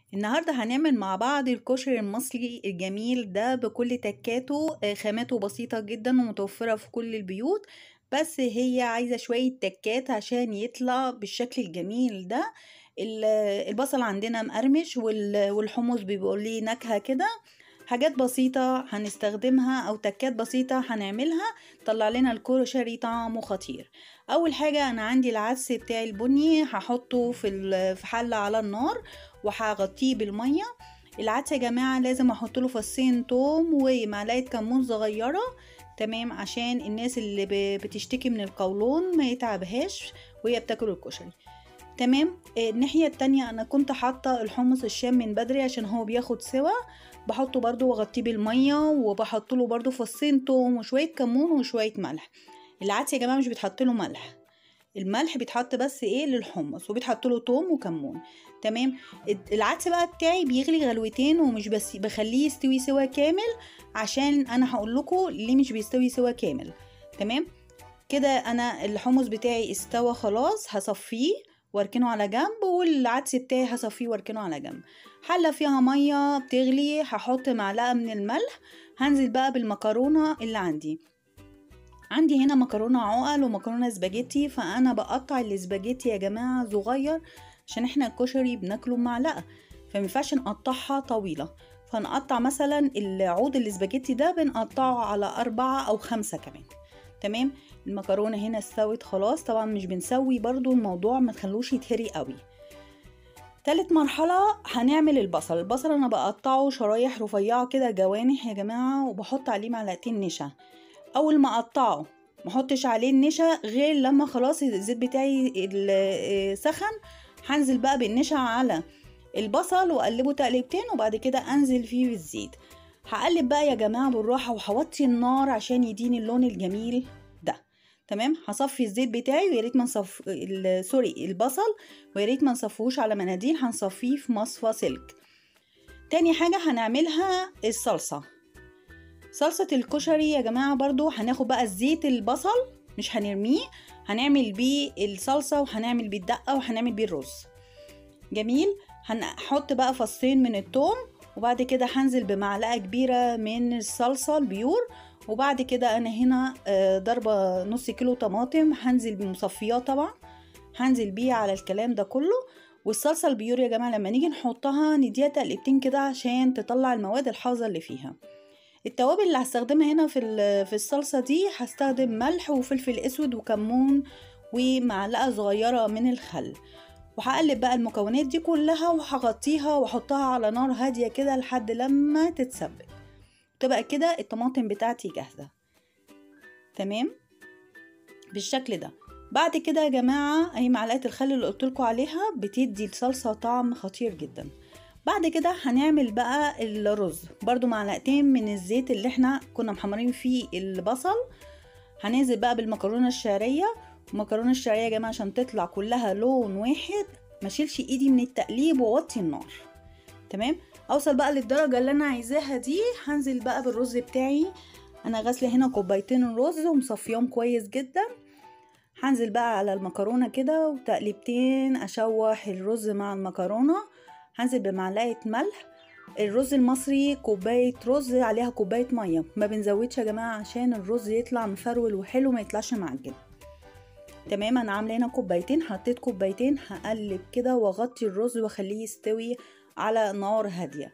النهاردة هنعمل مع بعض الكشري المصري الجميل ده بكل تكاته آه، خاماته بسيطة جدا ومتوفرة في كل البيوت بس هي عايزة شوية تكات عشان يطلع بالشكل الجميل ده ال- البصل عندنا مقرمش وال- والحمص بيبقى ليه نكهة كده حاجات بسيطة هنستخدمها أو تكات بسيطة هنعملها طلع لنا الكشري طعمه خطير أول حاجة أنا عندي العدس بتاعي البني هحطه في ال- في حلة على النار وهغطيه بالميه العدس يا جماعه لازم احط له فصين توم ومعلقه كمون صغيره تمام عشان الناس اللي ب- بتشتكي من القولون ما يتعبهاش وهي بتاكل الكشري تمام آه، الناحية التانية أنا كنت حاطة الحمص الشام من بدري عشان هو بياخد سوا بحطه برضو واغطيه بالمية وبحط له برضو فصين توم وشوية كمون وشوية ملح العدس يا جماعة مش بيتحط له ملح الملح بيتحط بس ايه للحمص وبيتحط له توم وكمون تمام العدس بقى بتاعي بيغلي غلوتين ومش بس بخليه يستوي سوا كامل عشان انا هقول لكم ليه مش بيستوي سوا كامل تمام كده انا الحمص بتاعي استوى خلاص هصفيه واركنه على جنب والعدس بتاعي هصفيه واركنه على جنب حلة فيها مية بتغلي هحط معلقة من الملح هنزل بقى بالمكرونة اللي عندي عندي هنا مكرونة عقل ومكرونة سباجيتي فأنا بقطع السباجيتي يا جماعة صغير عشان احنا الكشري بناكله بمعلقة فمينفعش نقطعها طويلة فنقطع مثلا العود السباجيتي ده بنقطعه على أربعة أو خمسة كمان تمام المكرونة هنا استوت خلاص طبعا مش بنسوي برضو الموضوع ما تخلوش يتهري قوي تالت مرحلة هنعمل البصل البصل أنا بقطعه شرايح رفيعة كده جوانح يا جماعة وبحط عليه معلقتين نشا اول ما اقطعه ما احطش عليه النشا غير لما خلاص الزيت بتاعي ال- سخن هنزل بقى بالنشا على البصل واقلبه تقليبتين وبعد كده انزل فيه بالزيت هقلب بقى يا جماعه بالراحه وهوطي النار عشان يديني اللون الجميل ده تمام هصفي الزيت بتاعي ويا ريت ما نصف ال- سوري البصل ويا ريت ما نصفوش على مناديل هنصفيه في مصفى سلك تاني حاجه هنعملها الصلصه صلصة الكشري يا جماعة برضو هناخد بقى زيت البصل مش هنرميه هنعمل بيه الصلصة وهنعمل بيه الدقة وهنعمل بيه الرز جميل هنحط بقى فصين من التوم وبعد كده هنزل بمعلقة كبيرة من الصلصة البيور وبعد كده انا هنا آه، ضربة نص كيلو طماطم هنزل بمصفياه طبعا هنزل بيه على الكلام ده كله والصلصة البيور يا جماعة لما نيجي نحطها نديها تقلبتين كده عشان تطلع المواد الحافظة اللي فيها التوابل اللي هستخدمها هنا في ال- في الصلصة دي هستخدم ملح وفلفل اسود وكمون ومعلقة صغيرة من الخل وهقلب بقى المكونات دي كلها وهغطيها واحطها على نار هادية كده لحد لما تتسبك تبقى كده الطماطم بتاعتي جاهزة تمام بالشكل ده بعد كده يا جماعة اهي معلقة الخل اللي قلتلكوا عليها بتدي الصلصة طعم خطير جدا بعد كده هنعمل بقى الرز برضو معلقتين من الزيت اللي احنا كنا محمرين فيه البصل هننزل بقى بالمكرونة الشعرية المكرونة الشعرية يا جماعة عشان تطلع كلها لون واحد ما شيلش ايدي من التقليب واوطي النار تمام اوصل بقى للدرجة اللي انا عايزاها دي هنزل بقى بالرز بتاعي انا غاسلة هنا كوبايتين الرز ومصفيهم كويس جدا هنزل بقى على المكرونة كده وتقليبتين اشوح الرز مع المكرونة هنزل بمعلقة ملح الرز المصري كوباية رز عليها كوباية مية ما بنزودش يا جماعة عشان الرز يطلع مفرول وحلو ما يطلعش معجن تمام انا عامله هنا كوبايتين حطيت كوبايتين هقلب كده واغطي الرز واخليه يستوي على نار هاديه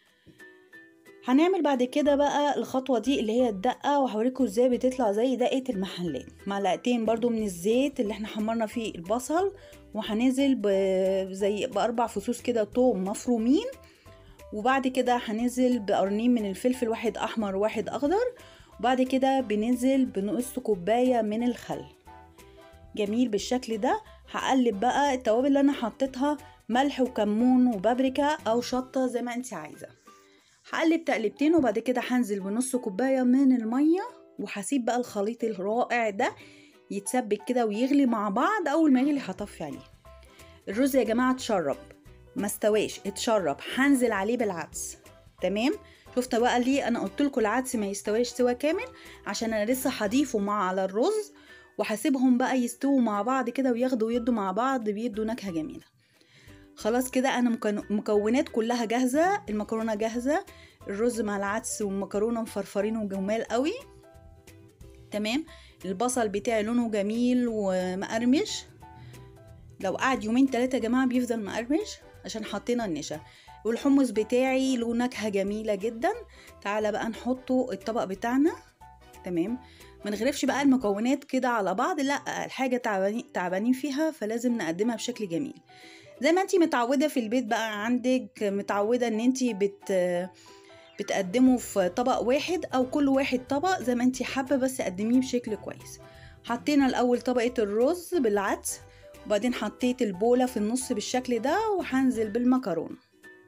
هنعمل بعد كده بقى الخطوة دي اللي هي الدقة وهوريكم ازاي بتطلع زي دقة المحلات معلقتين برضو من الزيت اللي احنا حمرنا فيه البصل وهنزل ب- زي بأربع فصوص كده توم مفرومين وبعد كده هنزل بقرنين من الفلفل واحد أحمر وواحد أخضر وبعد كده بننزل بنص كوباية من الخل جميل بالشكل ده هقلب بقى التوابل اللي انا حطيتها ملح وكمون وبابريكا او شطة زي ما انت عايزة هقلب تقلبتين وبعد كده هنزل بنص كوباية من المية وهسيب بقى الخليط الرائع ده يتسبك كده ويغلي مع بعض اول ما يغلي هطفي عليه الرز يا جماعة اتشرب ما استواش اتشرب هنزل عليه بالعدس تمام شفت بقى ليه انا قلت لكم العدس ما يستواش سوا كامل عشان انا لسه هضيفه مع على الرز وهسيبهم بقى يستووا مع بعض كده وياخدوا ويدوا مع بعض بيدوا نكهة جميلة خلاص كده انا مكونات كلها جاهزه المكرونه جاهزه الرز مع العدس والمكرونه مفرفرين وجمال قوي تمام البصل بتاعي لونه جميل ومقرمش لو قعد يومين تلاتة يا جماعة بيفضل مقرمش عشان حطينا النشا والحمص بتاعي له نكهة جميلة جدا تعالى بقى نحطه الطبق بتاعنا تمام ما نغرفش بقى المكونات كده على بعض لا الحاجة تعبانين, تعبانين فيها فلازم نقدمها بشكل جميل زي ما انتي متعودة في البيت بقى عندك متعودة ان انتي بت بتقدمه في طبق واحد او كل واحد طبق زي ما انتي حابة بس قدميه بشكل كويس حطينا الاول طبقة الرز بالعدس وبعدين حطيت البولة في النص بالشكل ده وهنزل بالمكرونة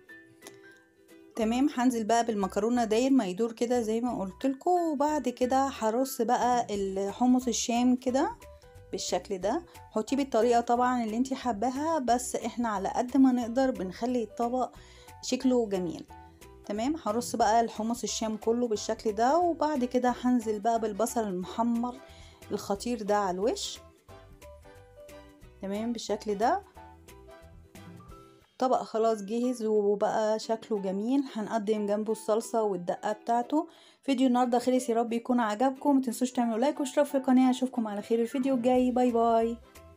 تمام هنزل بقى بالمكرونه داير ما يدور كده زي ما قلت لكم وبعد كده هرص بقى الحمص الشام كده بالشكل ده حطيه بالطريقه طبعا اللي انتي حباها بس احنا على قد ما نقدر بنخلي الطبق شكله جميل تمام هرص بقى الحمص الشام كله بالشكل ده وبعد كده هنزل بقى بالبصل المحمر الخطير ده على الوش تمام بالشكل ده طبق خلاص جهز وبقى شكله جميل هنقدم جنبه الصلصة والدقة بتاعته فيديو النهاردة خلص يا رب يكون عجبكم متنسوش تعملوا لايك واشتراك في القناة اشوفكم على خير الفيديو الجاي باي باي